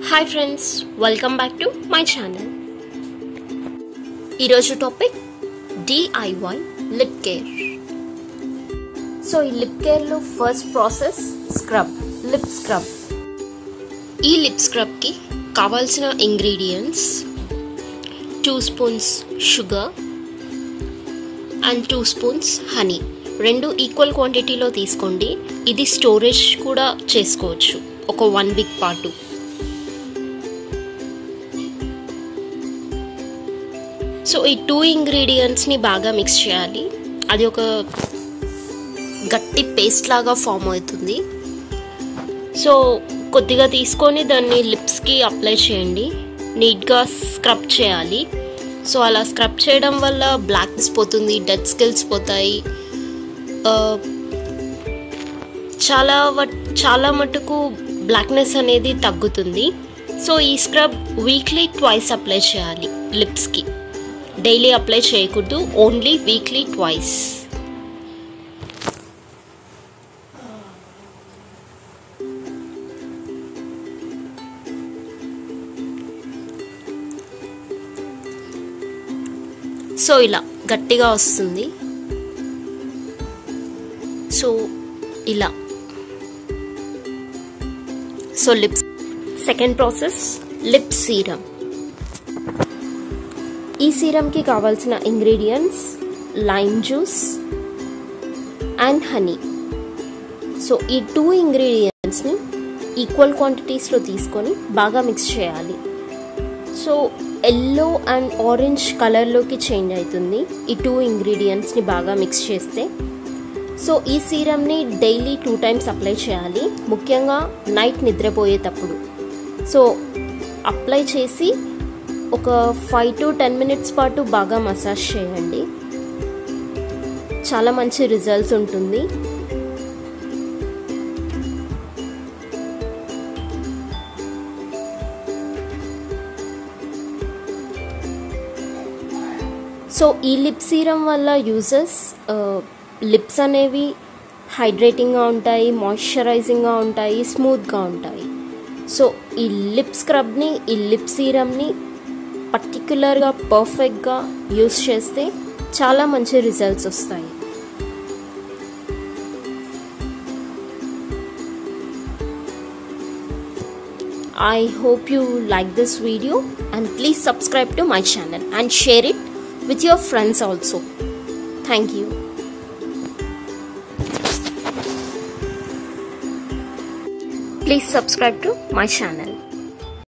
Hi friends welcome back to my channel ఈరోజు topic DIY lip care so ఈ lip కేర్లో first process scrub lip scrub ఈ lip స్క్రబ్కి కావాల్సిన ingredients two spoons sugar and two spoons honey రెండు equal క్వాంటిటీలో తీసుకోండి ఇది స్టోరేజ్ కూడా చేసుకోవచ్చు ఒక వన్ వీక్ పాటు సో ఈ టూ ఇంగ్రీడియంట్స్ని బాగా మిక్స్ చేయాలి అది ఒక గట్టి పేస్ట్ లాగా ఫామ్ అవుతుంది సో కొద్దిగా తీసుకొని దాన్ని లిప్స్కి అప్లై చేయండి నీట్గా స్క్రబ్ చేయాలి సో అలా స్క్రబ్ చేయడం వల్ల బ్లాక్నెస్ పోతుంది డెడ్ స్కిల్స్ పోతాయి చాలా చాలా మటుకు బ్లాక్నెస్ అనేది తగ్గుతుంది సో ఈ స్క్రబ్ వీక్లీ ట్వైస్ అప్లై చేయాలి లిప్స్కి డైలీ అప్లై చేయకూడదు ఓన్లీ వీక్లీ ట్వైస్ సో ఇలా గట్టిగా వస్తుంది సో ఇలా so lips second process lip serum ఈ సీరంకి కావాల్సిన ingredients lime juice and honey so ఈ టూ ఇంగ్రీడియంట్స్ని ఈక్వల్ క్వాంటిటీస్లో తీసుకొని బాగా మిక్స్ చేయాలి సో ఎల్లో అండ్ ఆరెంజ్ కలర్లోకి చేంజ్ అవుతుంది ఈ టూ ఇంగ్రీడియంట్స్ని బాగా మిక్స్ చేస్తే సో ఈ సీరమ్ని డైలీ టూ టైమ్స్ అప్లై చేయాలి ముఖ్యంగా నైట్ నిద్రపోయేటప్పుడు సో అప్లై చేసి ఒక ఫైవ్ టు టెన్ మినిట్స్ పాటు బాగా మసాజ్ చేయండి చాలా మంచి రిజల్ట్స్ ఉంటుంది సో ఈ లిప్ సీరం వల్ల యూజెస్ లిప్స్ అనేవి హైడ్రేటింగ్గా ఉంటాయి మాయిశ్చరైజింగ్గా ఉంటాయి స్మూత్గా ఉంటాయి సో ఈ లిప్ స్క్రబ్ని ఈ లిప్ సీరమ్ని పర్టిక్యులర్గా పర్ఫెక్ట్గా యూస్ చేస్తే చాలా మంచి రిజల్ట్స్ వస్తాయి I hope you like this video and please subscribe to my channel and share it with your friends also. Thank you. Please subscribe to my channel.